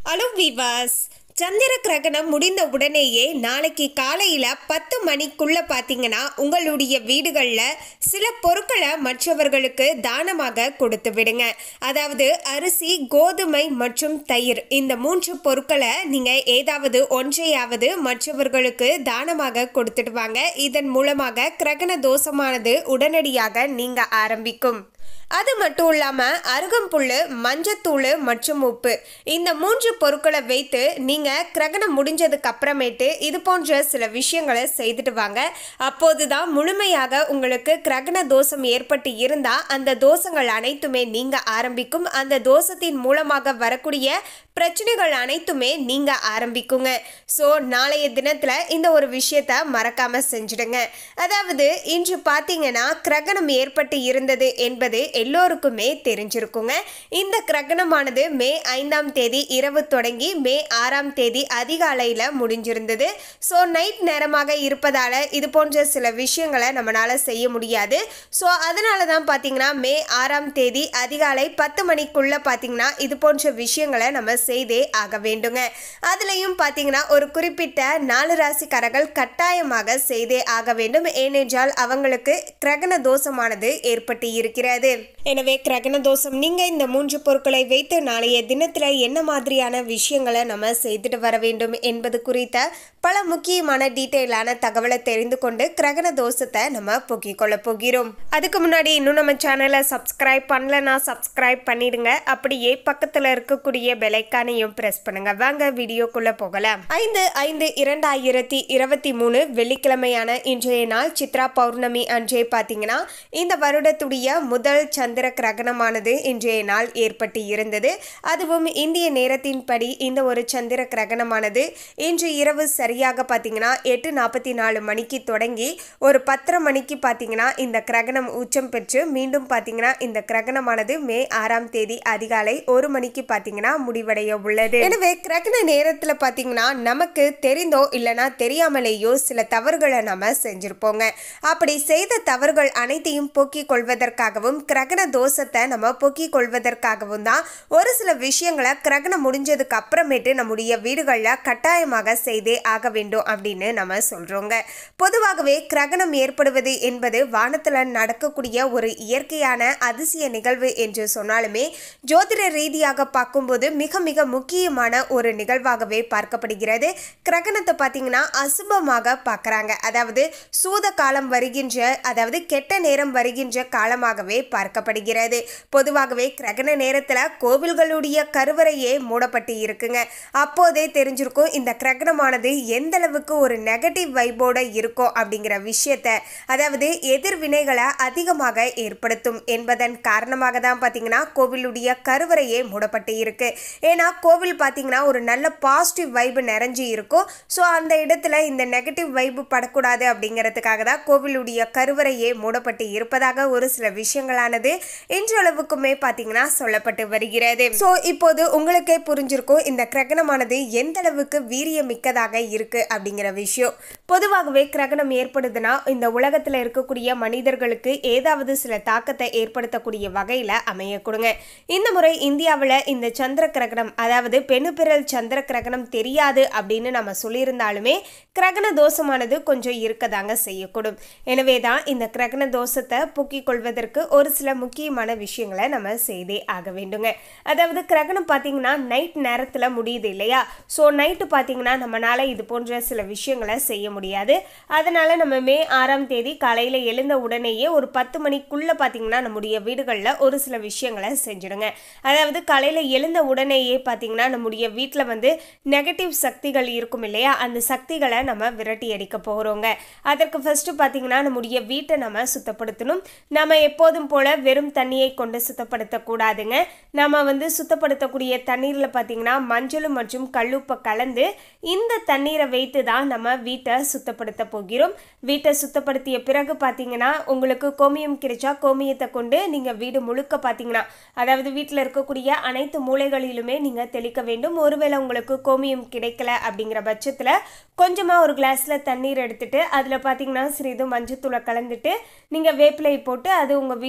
hello விவாஸ் சந்திர கிரகணம் முடிந்த உடனேயே நாளைக்கு காலையில் பத்து மணிக்குள்ள பார்த்தீங்கன்னா உங்களுடைய வீடுகளில் சில பொருட்களை மற்றவர்களுக்கு தானமாக கொடுத்து விடுங்க அதாவது அரிசி கோதுமை மற்றும் தயிர் இந்த மூன்று பொருட்களை நீங்கள் ஏதாவது ஒன்றையாவது மற்றவர்களுக்கு தானமாக கொடுத்துட்டு வாங்க இதன் மூலமாக கிரகண தோஷமானது உடனடியாக நீங்க ஆரம்பிக்கும் அது மட்டும் இல்லாமல் அருகம்புல் மஞ்சத்தூள் மற்றும் உப்பு இந்த மூன்று பொருட்களை வைத்து நீங்கள் கிரகணம் முடிஞ்சதுக்கு அப்புறமேட்டு இது போன்ற சில விஷயங்களை செய்துட்டு வாங்க அப்போது தான் முழுமையாக உங்களுக்கு கிரகண தோஷம் ஏற்பட்டு இருந்தால் அந்த தோஷங்கள் அனைத்துமே நீங்க ஆரம்பிக்கும் அந்த தோஷத்தின் மூலமாக வரக்கூடிய பிரச்சனைகள் அனைத்துமே நீங்க ஆரம்பிக்குங்க ஸோ நாளைய தினத்தில் இந்த ஒரு விஷயத்த மறக்காம செஞ்சிடுங்க அதாவது இன்று பார்த்தீங்கன்னா கிரகணம் ஏற்பட்டு இருந்தது என்பது எல்லோருக்குமே தெரிஞ்சிருக்குங்க இந்த கிரகணமானது மே ஐந்தாம் தேதி இரவு தொடங்கி மே ஆறாம் தேதி அதிகாலையில் முடிஞ்சிருந்தது ஸோ நைட் நேரமாக இருப்பதால் இது போன்ற சில விஷயங்களை நம்மளால் செய்ய முடியாது ஸோ அதனால தான் பார்த்தீங்கன்னா மே ஆறாம் தேதி அதிகாலை பத்து மணிக்குள்ளே பார்த்தீங்கன்னா இது போன்ற விஷயங்களை நம்ம செய்தே ஆக வேண்டுங்க அதுலேயும் பார்த்தீங்கன்னா ஒரு குறிப்பிட்ட நாலு ராசிக்காரர்கள் கட்டாயமாக செய்தே ஆக வேண்டும் ஏனென்றால் அவங்களுக்கு கிரகண தோஷமானது ஏற்பட்டு இருக்கிறது எனவே கிரகண தோஷம் நீங்க இந்த மூன்று பொருட்களை வைத்து நாளைய தினத்துல என்ன மாதிரியான விஷயங்களை நம்ம செய்துட்டு வர வேண்டும் என்பது குறித்த பல முக்கியமான டீட்டெயிலான தகவலை தெரிந்து கொண்டு கிரகண தோஷத்தை நம்ம போக்கிக் கொள்ள போகிறோம் அதுக்கு முன்னாடி இன்னும் நம்ம சேனலை சப்ஸ்கிரைப் பண்ணலனா சப்ஸ்கிரைப் பண்ணிடுங்க அப்படியே பக்கத்துல இருக்கக்கூடிய பெலைக்கானையும் பிரஸ் பண்ணுங்க வாங்க வீடியோக்குள்ள போகலாம் ஐந்து ஐந்து இரண்டாயிரத்தி இருபத்தி மூணு வெள்ளிக்கிழமையான இன்றைய நாள் சித்ரா பௌர்ணமி அன்றே பார்த்தீங்கன்னா இந்த வருடத்துடைய முதல் சந்திர கிரகணமானது இன்றைய நாள் ஏற்பட்டு இருந்தது அதுவும் இந்திய நேரத்தின்படி இந்த ஒரு சந்திர கிரகணமானது இன்று இரவு சரியாக பார்த்தீங்கன்னா எட்டு நாற்பத்தி நாலு மணிக்கு தொடங்கி ஒரு பத்தரை மணிக்கு பார்த்தீங்கன்னா இந்த கிரகணம் உச்சம் பெற்று மீண்டும் பார்த்தீங்கன்னா இந்த கிரகணமானது மே ஆறாம் தேதி அதிகாலை ஒரு மணிக்கு பார்த்தீங்கன்னா முடிவடைய உள்ளது எனவே கிரகண நேரத்தில் பார்த்தீங்கன்னா நமக்கு தெரிந்தோ இல்லைனா தெரியாமலேயோ சில தவறுகளை நம்ம செஞ்சிருப்போங்க அப்படி செய்த தவறுகள் அனைத்தையும் போக்கிக் கொள்வதற்காகவும் கிரகண தோஷத்தை நம்ம போக்கிக் கொள்வதற்காகவும் தான் ஒரு சில விஷயங்களை கிரகணம் முடிஞ்சதுக்கு அப்புறமேட்டு நம்முடைய வீடுகளில் கட்டாயமாக செய்தே ஆக வேண்டும் அப்படின்னு நம்ம சொல்றோங்க பொதுவாகவே கிரகணம் ஏற்படுவது என்பது வானத்தில் நடக்கக்கூடிய ஒரு இயற்கையான அதிசய நிகழ்வு என்று சொன்னாலுமே ஜோதிட ரீதியாக பார்க்கும்போது மிக மிக முக்கியமான ஒரு நிகழ்வாகவே பார்க்கப்படுகிறது கிரகணத்தை பார்த்தீங்கன்னா அசுபமாக பார்க்குறாங்க அதாவது சூத காலம் வருகின்ற அதாவது கெட்ட நேரம் வருகின்ற காலமாகவே பார்க்கப்படுகிறது பொதுவாகவே கிரகண நேரத்தில் கோவில்களுடைய கருவறையே மூடப்பட்டு இருக்குங்க அப்போதே தெரிஞ்சிருக்கும் இந்த கிரகணமானது எந்த அளவுக்கு ஒரு நெகட்டிவ் வைபோட இருக்கும் அப்படிங்கிற விஷயத்த அதாவது எதிர்வினைகளை அதிகமாக ஏற்படுத்தும் என்பதன் காரணமாக தான் பார்த்தீங்கன்னா கோவிலுடைய கருவறையே மூடப்பட்டு இருக்கு ஏன்னா கோவில் பார்த்தீங்கன்னா ஒரு நல்ல பாசிட்டிவ் வைப்பு நிறைஞ்சு இருக்கும் ஸோ அந்த இடத்துல இந்த நெகட்டிவ் வைப்பு படக்கூடாது அப்படிங்கிறதுக்காக தான் கோவிலுடைய கருவறையே மூடப்பட்டு இருப்பதாக ஒரு சில விஷயங்களானது இன்றளவுக்குமே பார்த்தீங்கன்னா சொல்லப்பட்டு வருகிறது ஸோ இப்போது உங்களுக்கே புரிஞ்சிருக்கும் இந்த கிரகணமானது எந்த அளவுக்கு வீரியமிக்கதாக இருக்கு அப்படிங்கிற விஷயம் பொதுவாகவே கிரகணம் ஏற்படுதுன்னா இந்த உலகத்தில் இருக்கக்கூடிய மனிதர்களுக்கு ஏதாவது சில தாக்கத்தை ஏற்படுத்தக்கூடிய வகையில் அமைய கொடுங்க இந்த முறை இந்தியாவில் இந்த சந்திர கிரகணம் அதாவது பெணுபிரல் சந்திர கிரகணம் தெரியாது அப்படின்னு நம்ம சொல்லியிருந்தாலுமே கிரகண தோஷமானது கொஞ்சம் இருக்கதாங்க செய்யக்கூடும் எனவே தான் இந்த கிரகண தோஷத்தை போக்கிக் கொள்வதற்கு ஒரு சில முக்கியமான விஷயங்களை நம்ம செய்தே ஆக வேண்டுங்க அதாவது கிரகணம் பார்த்தீங்கன்னா நைட் நேரத்தில் முடியுது இல்லையா ஸோ நைட்டு பார்த்தீங்கன்னா நம்மளால இது போன்ற சில விஷயங்களை செய்ய முடியாது அதனால நம்ம மே ஆறாம் தேதி காலையில் எழுந்த உடனேயே ஒரு பத்து மணிக்குள்ளே பார்த்தீங்கன்னா நம்முடைய வீடுகளில் ஒரு சில விஷயங்களை செஞ்சிடுங்க அதாவது காலையில் எழுந்த உடனேயே பார்த்தீங்கன்னா நம்முடைய வீட்டில் வந்து நெகட்டிவ் சக்திகள் இருக்கும் இல்லையா அந்த சக்திகளை நம்ம விரட்டி அடிக்க போகிறோங்க அதற்கு ஃபஸ்ட்டு பார்த்தீங்கன்னா நம்முடைய வீட்டை நம்ம சுத்தப்படுத்தணும் நம்ம எப்போதும் போல வெறும் தண்ணியை கொண்டு சுத்தப்படுத்தக்கூடாதுங்க நம்ம வந்து சுத்தப்படுத்தக்கூடிய தண்ணீரில் பார்த்தீங்கன்னா மஞ்சள் மற்றும் கல்லுப்பை கலந்து இந்த தண்ணீரை வைத்து தான் நம்ம வீட்டை சுத்தப்படுத்த போகிறோம் வீட்டை சுத்தப்படுத்திய பிறகு பார்த்தீங்கன்னா உங்களுக்கு கோமியம் கிடைச்சா கோமியத்தை கொண்டு நீங்கள் வீடு முழுக்க பார்த்தீங்கன்னா அதாவது வீட்டில் இருக்கக்கூடிய அனைத்து மூலைகளிலுமே நீங்கள் தெளிக்க வேண்டும் ஒருவேளை உங்களுக்கு கோமியம் கிடைக்கல அப்படிங்கிற பட்சத்தில் கொஞ்சமாக ஒரு கிளாஸில் தண்ணீர் எடுத்துட்டு அதில் பார்த்தீங்கன்னா சிறிது மஞ்சத்தூளை கலந்துட்டு நீங்கள் வேப்பிலை போட்டு அது உங்கள் வீடு முழுக்க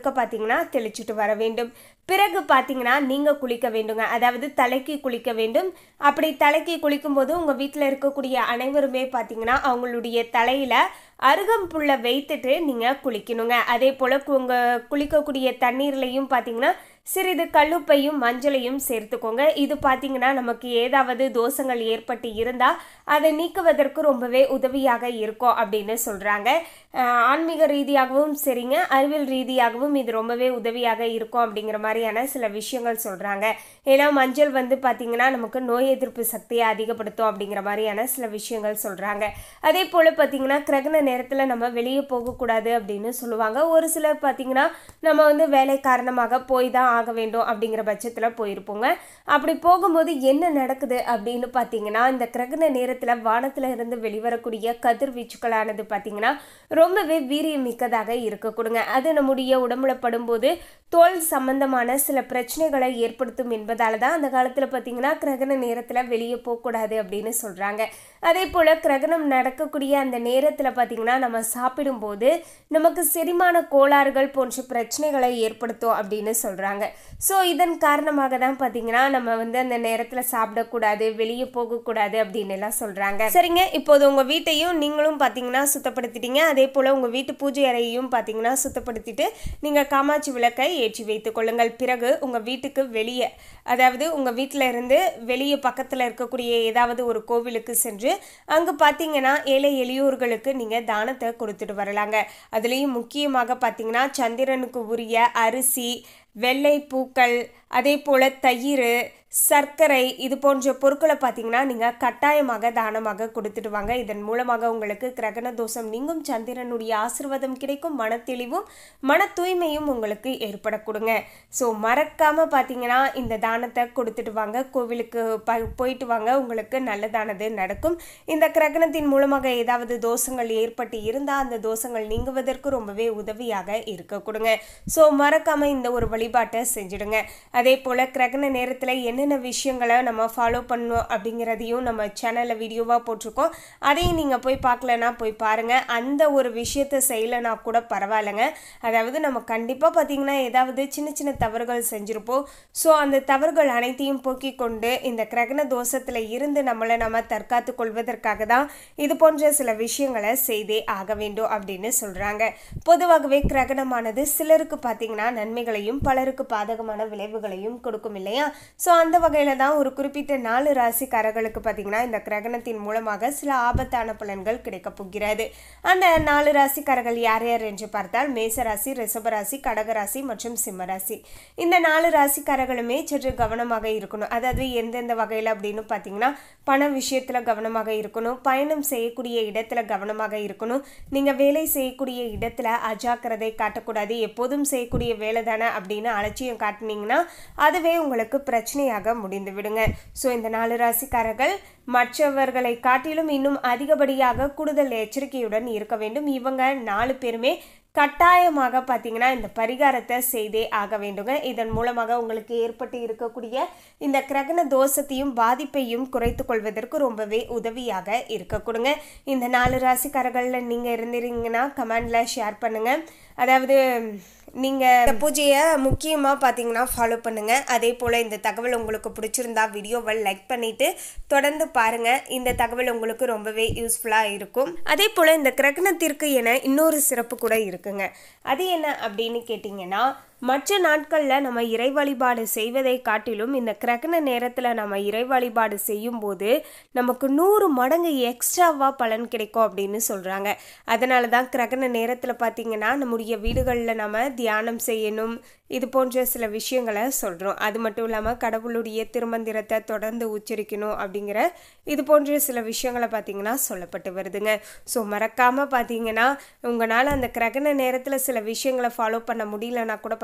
முழுக்க பார்த்தீங்கன்னா தெளிச்சுட்டு வர வேண்டும் பிறகு பார்த்தீங்கன்னா நீங்கள் குளிக்க வேண்டுங்க அதாவது தலைக்கு குளிக்க வேண்டும் அப்படி தலைக்கு குளிக்கும்போது உங்கள் வீட்டில் இருக்கக்கூடிய அனைவருமே பார்த்தீங்கன்னா அவங்களுடைய தலையில் அருகம்புல்லை வைத்துட்டு நீங்கள் குளிக்கணுங்க அதே போல் உங்கள் குளிக்கக்கூடிய தண்ணீர்லையும் பார்த்தீங்கன்னா சிறிது கல்லுப்பையும் மஞ்சளையும் சேர்த்துக்கோங்க இது பார்த்தீங்கன்னா நமக்கு ஏதாவது தோஷங்கள் ஏற்பட்டு இருந்தால் அதை நீக்குவதற்கு ரொம்பவே உதவியாக இருக்கும் அப்படின்னு சொல்கிறாங்க ஆன்மீக ரீதியாகவும் சரிங்க அறிவியல் ரீதியாகவும் இது ரொம்பவே உதவியாக இருக்கும் அப்படிங்கிற மாதிரியான சில விஷயங்கள் சொல்கிறாங்க ஏன்னா மஞ்சள் வந்து பார்த்திங்கன்னா நமக்கு நோய் எதிர்ப்பு சக்தியை அதிகப்படுத்தும் அப்படிங்கிற மாதிரியான சில விஷயங்கள் சொல்கிறாங்க அதே போல் பார்த்திங்கன்னா கிரகண நேரத்தில் நம்ம வெளியே போகக்கூடாது அப்படின்னு சொல்லுவாங்க ஒரு சிலர் பார்த்திங்கன்னா நம்ம வந்து வேலை காரணமாக போய் தான் ஆக வேண்டும் அப்படிங்கிற பட்சத்தில் போயிருப்போங்க அப்படி போகும்போது என்ன நடக்குது அப்படின்னு பார்த்தீங்கன்னா இந்த கிரகண நேரத்தில் வானத்தில் இருந்து வெளிவரக்கூடிய கதிர்வீச்சுக்களானது பார்த்தீங்கன்னா ரொம்பவே வீரியம் மிக்கதாக இருக்கக்கூடுங்க அது நம்முடைய உடம்புல படும்போது தோல் சம்பந்தமான சில பிரச்சனைகளை ஏற்படுத்தும் என்பதால தான் அந்த காலத்தில் பார்த்தீங்கன்னா கிரகண நேரத்தில் வெளியே போகக்கூடாது அப்படின்னு சொல்கிறாங்க அதே போல் கிரகணம் நடக்கக்கூடிய அந்த நேரத்தில் பார்த்தீங்கன்னா நம்ம சாப்பிடும்போது நமக்கு செரிமான கோளாறுகள் போன்ற பிரச்சனைகளை ஏற்படுத்தும் அப்படின்னு சொல்கிறாங்க ஸோ இதன் காரணமாக தான் பார்த்தீங்கன்னா நம்ம வந்து அந்த நேரத்தில் சாப்பிடக்கூடாது வெளியே போகக்கூடாது அப்படின்னு எல்லாம் சொல்கிறாங்க சரிங்க இப்போது உங்கள் வீட்டையும் நீங்களும் பார்த்தீங்கன்னா சுத்தப்படுத்திட்டீங்க அதே போல் உங்கள் வீட்டு பூஜை அறையையும் பார்த்தீங்கன்னா சுத்தப்படுத்திட்டு நீங்கள் காமாட்சி விளக்கை ஏற்றி வைத்துக் கொள்ளுங்கள் பிறகு உங்கள் வீட்டுக்கு வெளியே அதாவது உங்கள் வீட்டில் இருந்து வெளியே பக்கத்தில் இருக்கக்கூடிய ஏதாவது ஒரு கோவிலுக்கு சென்று அங்கே பார்த்தீங்கன்னா ஏழை எளியோர்களுக்கு நீங்கள் தானத்தை கொடுத்துட்டு வரலாங்க அதுலேயும் முக்கியமாக பார்த்தீங்கன்னா சந்திரனுக்கு உரிய அரிசி வெள்ளை பூக்கள் அதே போல் தயிர் சர்க்கரை இது போன்ற பொருட்களை பார்த்தீங்கன்னா நீங்கள் கட்டாயமாக தானமாக கொடுத்துட்டு வாங்க இதன் மூலமாக உங்களுக்கு கிரகண தோஷம் நீங்கும் சந்திரனுடைய ஆசிர்வாதம் கிடைக்கும் மன தெளிவும் மன தூய்மையும் உங்களுக்கு ஏற்பட கொடுங்க ஸோ மறக்காமல் பார்த்தீங்கன்னா இந்த தானத்தை கொடுத்துட்டு வாங்க கோவிலுக்கு ப போயிட்டு வாங்க உங்களுக்கு நல்லதானது நடக்கும் இந்த கிரகணத்தின் மூலமாக ஏதாவது தோஷங்கள் ஏற்பட்டு இருந்தால் அந்த தோஷங்கள் நீங்குவதற்கு ரொம்பவே உதவியாக இருக்க கொடுங்க ஸோ மறக்காமல் இந்த ஒரு வழிபாட்டை செஞ்சுடுங்க அதே போல் கிரகண நேரத்தில் என்னென்ன விஷயங்களை நம்ம ஃபாலோ பண்ணணும் அப்படிங்கிறதையும் நம்ம சேனலில் வீடியோவாக போட்டிருக்கோம் அதையும் நீங்கள் போய் பார்க்கலன்னா போய் பாருங்கள் அந்த ஒரு விஷயத்தை செய்யலைனா கூட பரவாயில்லைங்க அதாவது நம்ம கண்டிப்பாக பார்த்தீங்கன்னா ஏதாவது சின்ன சின்ன தவறுகள் செஞ்சுருப்போம் ஸோ அந்த தவறுகள் அனைத்தையும் போக்கிக் கொண்டு இந்த கிரகண தோஷத்தில் இருந்து நம்மளை நம்ம தற்காத்து கொள்வதற்காக தான் இது போன்ற சில விஷயங்களை செய்தே ஆக வேண்டும் அப்படின்னு சொல்கிறாங்க பொதுவாகவே கிரகணமானது சிலருக்கு பார்த்தீங்கன்னா நன்மைகளையும் பலருக்கு பாதகமான விளைவுகளையும் கொடுக்கும் இல்லையா ஸோ அந்த வகையில் தான் ஒரு குறிப்பிட்ட நாலு ராசிக்காரர்களுக்கு பார்த்தீங்கன்னா இந்த கிரகணத்தின் மூலமாக சில ஆபத்தான பலன்கள் கிடைக்கப் போகிறது அந்த நாலு ராசிக்காரர்கள் யார் யார் என்று பார்த்தால் மேசராசி ரிஷபராசி கடகராசி மற்றும் சிம்மராசி இந்த நாலு ராசிக்காரர்களுமே சற்று கவனமாக இருக்கணும் அதாவது எந்தெந்த வகையில் அப்படின்னு பார்த்தீங்கன்னா பண விஷயத்தில் கவனமாக இருக்கணும் பயணம் செய்யக்கூடிய இடத்துல கவனமாக இருக்கணும் நீங்கள் வேலை செய்யக்கூடிய இடத்துல அஜாக்கிரதை காட்டக்கூடாது எப்போதும் செய்யக்கூடிய வேலை தானே அப்படின்னு அலட்சியம் காட்டினீங்கன்னா அதுவே உங்களுக்கு பிரச்சனையாக முடிந்து விடுங்க ஸோ இந்த நாலு ராசிக்காரர்கள் மற்றவர்களை காட்டிலும் இன்னும் அதிகப்படியாக கூடுதல் எச்சரிக்கையுடன் இருக்க வேண்டும் இவங்க நாலு பேருமே கட்டாயமாக பார்த்தீங்கன்னா இந்த பரிகாரத்தை செய்தே ஆக வேண்டுங்க இதன் மூலமாக உங்களுக்கு ஏற்பட்டு இருக்கக்கூடிய இந்த கிரகண தோஷத்தையும் பாதிப்பையும் குறைத்து கொள்வதற்கு ரொம்பவே உதவியாக இருக்க கொடுங்க இந்த நாலு ராசிக்காரர்களில் நீங்கள் இருந்தீங்கன்னா கமெண்டில் ஷேர் பண்ணுங்கள் அதாவது நீங்கள் இந்த பூஜையை முக்கியமாக பார்த்தீங்கன்னா ஃபாலோ பண்ணுங்கள் அதே போல் இந்த தகவல் உங்களுக்கு பிடிச்சிருந்தா வீடியோவை லைக் பண்ணிவிட்டு தொடர்ந்து பாருங்கள் இந்த தகவல் உங்களுக்கு ரொம்பவே யூஸ்ஃபுல்லாக இருக்கும் அதே போல் இந்த கிரகணத்திற்கு என இன்னொரு சிறப்பு கூட இருக்குங்க அது என்ன அப்படின்னு கேட்டிங்கன்னா மற்ற நாட்களில் நம்ம இறை வழிபாடு செய்வதை காட்டிலும் இந்த கிரகண நேரத்தில் நம்ம இறை வழிபாடு செய்யும்போது நமக்கு நூறு மடங்கு எக்ஸ்ட்ராவாக பலன் கிடைக்கும் அப்படின்னு சொல்கிறாங்க அதனால தான் கிரகண நேரத்தில் பார்த்திங்கன்னா நம்முடைய வீடுகளில் நம்ம தியானம் செய்யணும் இது போன்ற சில விஷயங்களை சொல்கிறோம் அது மட்டும் இல்லாமல் கடவுளுடைய திருமந்திரத்தை தொடர்ந்து உச்சரிக்கணும் அப்படிங்கிற இது போன்ற சில விஷயங்களை பார்த்திங்கன்னா சொல்லப்பட்டு வருதுங்க ஸோ மறக்காமல் பார்த்தீங்கன்னா உங்களால் அந்த கிரகண நேரத்தில் சில விஷயங்களை ஃபாலோ பண்ண முடியலன்னா கூட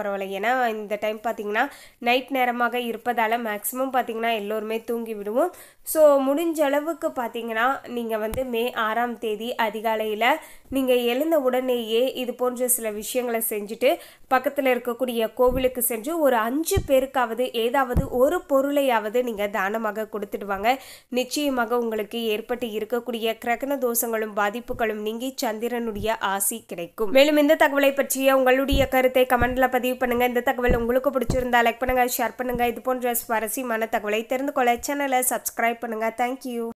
பரவாயில்ல ஏன்னா இந்த டைம் பார்த்தீங்கன்னா நைட் நேரமாக இருப்பதால் மேக்ஸிமம் பார்த்தீங்கன்னா எல்லோருமே தூங்கி விடுவோம் ஸோ முடிஞ்ச அளவுக்கு பார்த்தீங்கன்னா நீங்கள் வந்து மே ஆறாம் தேதி அதிகாலையில் நீங்கள் எழுந்த உடனேயே இது போன்ற சில விஷயங்களை செஞ்சுட்டு பக்கத்தில் இருக்கக்கூடிய கோவிலுக்கு சென்று ஒரு அஞ்சு பேருக்காவது ஏதாவது ஒரு பொருளையாவது நீங்கள் தானமாக கொடுத்துடுவாங்க நிச்சயமாக உங்களுக்கு ஏற்பட்டு இருக்கக்கூடிய கிரகண தோஷங்களும் பாதிப்புகளும் நீங்கி சந்திரனுடைய ஆசி கிடைக்கும் மேலும் இந்த தகவலை பற்றிய உங்களுடைய கருத்தை கமெண்ட்ல பதிவு பண்ணுங்க இந்த தகவல் உங்களுக்கு பிடிச்சிருந்தா லைக் பண்ணுங்க ஷேர் பண்ணுங்க இது போன்ற சுவாரஸ்யமான தகவலை தெரிந்து கொள்ள சேனலை சப்ஸ்கிரைப் பண்ணுங்க தேங்க்யூ